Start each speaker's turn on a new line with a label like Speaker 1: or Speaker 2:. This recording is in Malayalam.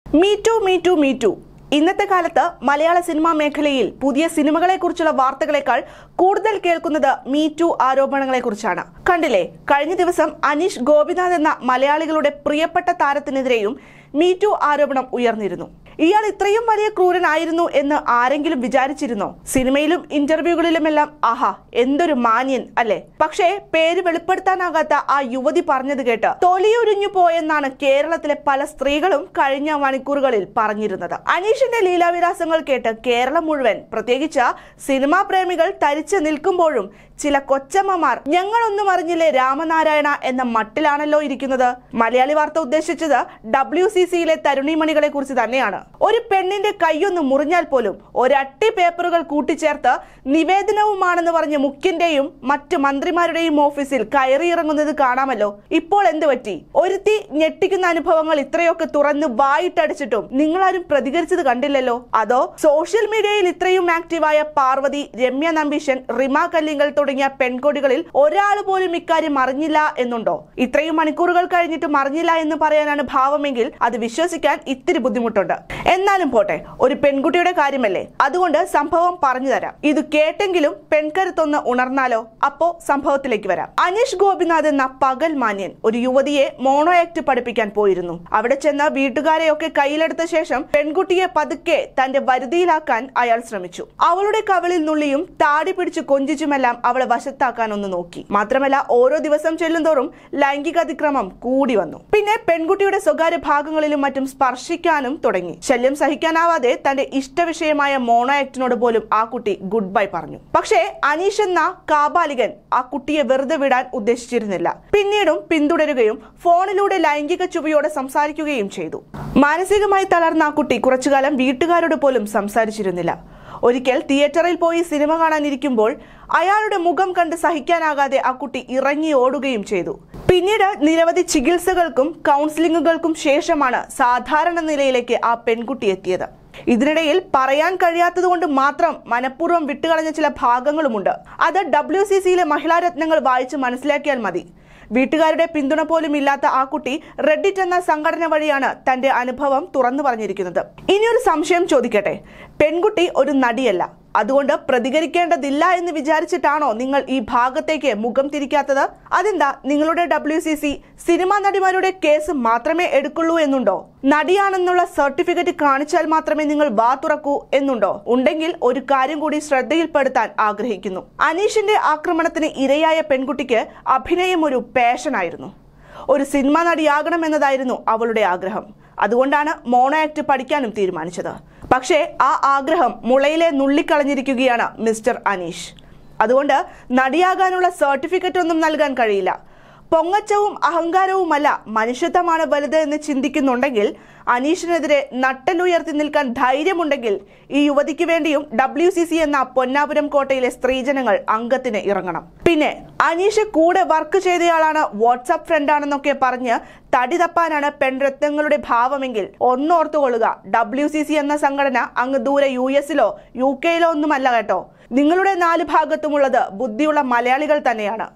Speaker 1: me too me too me too ഇന്നത്തെ കാലത്ത് മലയാള സിനിമാ മേഖലയിൽ പുതിയ സിനിമകളെ കുറിച്ചുള്ള വാർത്തകളെക്കാൾ കൂടുതൽ കേൾക്കുന്നത് മീ ടു ആരോപണങ്ങളെ കുറിച്ചാണ് കണ്ടില്ലേ കഴിഞ്ഞ ദിവസം അനീഷ് ഗോപിനാഥ് എന്ന മലയാളികളുടെ പ്രിയപ്പെട്ട താരത്തിനെതിരെയും മീ ടു ആരോപണം ഉയർന്നിരുന്നു ഇയാൾ ഇത്രയും വലിയ ക്രൂരനായിരുന്നു എന്ന് ആരെങ്കിലും വിചാരിച്ചിരുന്നോ സിനിമയിലും ഇന്റർവ്യൂകളിലുമെല്ലാം ആഹാ എന്തൊരു മാന്യൻ അല്ലെ പക്ഷേ പേര് വെളിപ്പെടുത്താനാകാത്ത ആ യുവതി പറഞ്ഞത് കേട്ട് തൊലിയുരിഞ്ഞു പോയെന്നാണ് കേരളത്തിലെ പല സ്ത്രീകളും കഴിഞ്ഞ മണിക്കൂറുകളിൽ പറഞ്ഞിരുന്നത് അനീഷിന്റെ ലീലാവിലാസങ്ങൾ കേട്ട് കേരളം മുഴുവൻ പ്രത്യേകിച്ച് സിനിമാ പ്രേമികൾ തരിച്ചു നിൽക്കുമ്പോഴും ചില കൊച്ചമ്മമാർ ഞങ്ങളൊന്നും അറിഞ്ഞില്ലേ രാമനാരായണ എന്ന മട്ടിലാണല്ലോ ഇരിക്കുന്നത് മലയാളി വാർത്ത ഉദ്ദേശിച്ചത് ഡബ്ല്യു സി സിയിലെ തരുണിമണികളെ കുറിച്ച് തന്നെയാണ് ഒരു പെണ്ണിന്റെ കൈയൊന്ന് മുറിഞ്ഞാൽ പോലും ഒരട്ടി പേപ്പറുകൾ കൂട്ടിച്ചേർത്ത് നിവേദനവുമാണെന്ന് പറഞ്ഞ് മുഖ്യന്റെയും മറ്റ് മന്ത്രിമാരുടെയും ഓഫീസിൽ കയറിയിറങ്ങുന്നത് കാണാമല്ലോ ഇപ്പോൾ എന്ത് പറ്റി ഒരുത്തി ഞെട്ടിക്കുന്ന അനുഭവങ്ങൾ ഇത്രയൊക്കെ തുറന്ന് വായിട്ടടിച്ചിട്ടും നിങ്ങളാരും പ്രതികരിച്ചത് കണ്ടില്ലല്ലോ അതോ സോഷ്യൽ മീഡിയയിൽ ഇത്രയും ആക്റ്റീവായ പാർവതി രമ്യ നമ്പീശൻ റിമ കല്ലിങ്കൽ തുടങ്ങിയ പെൺകൊടികളിൽ ഒരാൾ പോലും ഇക്കാര്യം അറിഞ്ഞില്ല എന്നുണ്ടോ ഇത്രയും മണിക്കൂറുകൾ കഴിഞ്ഞിട്ടും അറിഞ്ഞില്ല എന്ന് പറയാനാണ് ഭാവമെങ്കിൽ അത് വിശ്വസിക്കാൻ ഇത്തിരി ബുദ്ധിമുട്ടുണ്ട് എന്നാലും പോട്ടെ ഒരു പെൺകുട്ടിയുടെ കാര്യമല്ലേ അതുകൊണ്ട് സംഭവം പറഞ്ഞു തരാം ഇത് കേട്ടെങ്കിലും പെൺകരുത്തൊന്ന് ഉണർന്നാലോ അപ്പോ സംഭവത്തിലേക്ക് വരാം അനീഷ് ഗോപിനാഥ് എന്ന പകൽ മാന്യൻ ഒരു യുവതിയെ മോണോ ആക്ട് പഠിപ്പിക്കാൻ പോയിരുന്നു അവിടെ ചെന്ന് വീട്ടുകാരെയൊക്കെ കയ്യിലെടുത്ത ശേഷം പെൺകുട്ടിയെ പതുക്കെ തന്റെ വരുതിയിലാക്കാൻ അയാൾ ശ്രമിച്ചു അവളുടെ കവിളിൽ നുള്ളിയും താടി പിടിച്ച് കൊഞ്ചിച്ചുമെല്ലാം അവളെ വശത്താക്കാൻ ഒന്ന് നോക്കി മാത്രമല്ല ഓരോ ദിവസം ചെല്ലുന്തോറും ലൈംഗിക അതിക്രമം കൂടി വന്നു പിന്നെ പെൺകുട്ടിയുടെ സ്വകാര്യ ഭാഗങ്ങളിലും മറ്റും സ്പർശിക്കാനും തുടങ്ങി ശല്യം സഹിക്കാനാവാതെ തന്റെ ഇഷ്ടവിഷയമായ മോണോ ആക്ടിനോട് പോലും ആ കുട്ടി ഗുഡ് ബൈ പറഞ്ഞു പക്ഷേ അനീഷ് എന്ന കാബാലികൻ ആ കുട്ടിയെ വെറുതെ വിടാൻ ഉദ്ദേശിച്ചിരുന്നില്ല പിന്നീടും പിന്തുടരുകയും ഫോണിലൂടെ ലൈംഗിക ചുവയോടെ സംസാരിക്കുകയും ചെയ്തു മാനസികമായി തളർന്ന ആ കുട്ടി കുറച്ചുകാലം വീട്ടുകാരോട് പോലും സംസാരിച്ചിരുന്നില്ല ഒരിക്കൽ തിയേറ്ററിൽ പോയി സിനിമ കാണാനിരിക്കുമ്പോൾ അയാളുടെ മുഖം കണ്ട് സഹിക്കാനാകാതെ ആ കുട്ടി ഇറങ്ങി ഓടുകയും ചെയ്തു പിന്നീട് നിരവധി ചികിത്സകൾക്കും കൗൺസിലിങ്ങുകൾക്കും ശേഷമാണ് സാധാരണ നിലയിലേക്ക് ആ പെൺകുട്ടി എത്തിയത് ഇതിനിടയിൽ പറയാൻ കഴിയാത്തതുകൊണ്ട് മാത്രം മനഃപൂർവ്വം വിട്ടുകളഞ്ഞ ചില ഭാഗങ്ങളുമുണ്ട് അത് ഡബ്ല്യു സി സിയിലെ മഹിളാരത്നങ്ങൾ വായിച്ച് മനസ്സിലാക്കിയാൽ മതി വീട്ടുകാരുടെ പിന്തുണ പോലും ഇല്ലാത്ത ആ കുട്ടി റെഡിറ്റ് എന്ന സംഘടന വഴിയാണ് തന്റെ അനുഭവം തുറന്നു പറഞ്ഞിരിക്കുന്നത് ഇനിയൊരു സംശയം ചോദിക്കട്ടെ പെൺകുട്ടി ഒരു നടിയല്ല അതുകൊണ്ട് പ്രതികരിക്കേണ്ടതില്ല എന്ന് വിചാരിച്ചിട്ടാണോ നിങ്ങൾ ഈ ഭാഗത്തേക്ക് മുഖം തിരിക്കാത്തത് അതെന്താ നിങ്ങളുടെ ഡബ്ല്യു സി സി സിനിമാ നടിമാരുടെ കേസ് മാത്രമേ എടുക്കുള്ളൂ എന്നുണ്ടോ നടിയാണെന്നുള്ള സർട്ടിഫിക്കറ്റ് കാണിച്ചാൽ മാത്രമേ നിങ്ങൾ വാ തുറക്കൂ എന്നുണ്ടോ ഉണ്ടെങ്കിൽ ഒരു കാര്യം കൂടി ശ്രദ്ധയിൽപ്പെടുത്താൻ ആഗ്രഹിക്കുന്നു അനീഷിന്റെ ആക്രമണത്തിന് ഇരയായ പെൺകുട്ടിക്ക് അഭിനയം ഒരു പാഷനായിരുന്നു ഒരു സിനിമാ നടിയാകണമെന്നതായിരുന്നു അവളുടെ ആഗ്രഹം അതുകൊണ്ടാണ് മോണോ ആക്ട് പഠിക്കാനും തീരുമാനിച്ചത് പക്ഷേ ആ ആഗ്രഹം മുളയിലെ നുള്ളിക്കളഞ്ഞിരിക്കുകയാണ് മിസ്റ്റർ അനീഷ് അതുകൊണ്ട് നടിയാകാനുള്ള സർട്ടിഫിക്കറ്റ് ഒന്നും നൽകാൻ കഴിയില്ല പൊങ്ങച്ചവും അഹങ്കാരവുമല്ല മനുഷ്യത്വമാണ് വലുത് എന്ന് ചിന്തിക്കുന്നുണ്ടെങ്കിൽ അനീഷിനെതിരെ നട്ടലുയർത്തി നിൽക്കാൻ ധൈര്യമുണ്ടെങ്കിൽ ഈ യുവതിക്ക് വേണ്ടിയും ഡബ്ല്യു സി സി എന്ന പൊന്നാപുരം കോട്ടയിലെ സ്ത്രീജനങ്ങൾ അംഗത്തിന് ഇറങ്ങണം പിന്നെ അനീഷ് കൂടെ വർക്ക് ചെയ്തയാളാണ് വാട്സാപ്പ് ഫ്രണ്ടാണെന്നൊക്കെ പറഞ്ഞ് തടി തപ്പാനാണ് പെൺരത്നങ്ങളുടെ ഭാവമെങ്കിൽ ഒന്നോർത്തുകൊള്ളുക ഡബ്ല്യു സി സി എന്ന സംഘടന അങ്ങ് ദൂരെ യു എസിലോ യു കെയിലോ ഒന്നുമല്ല കേട്ടോ നിങ്ങളുടെ നാല് ഭാഗത്തുമുള്ളത് ബുദ്ധിയുള്ള മലയാളികൾ തന്നെയാണ്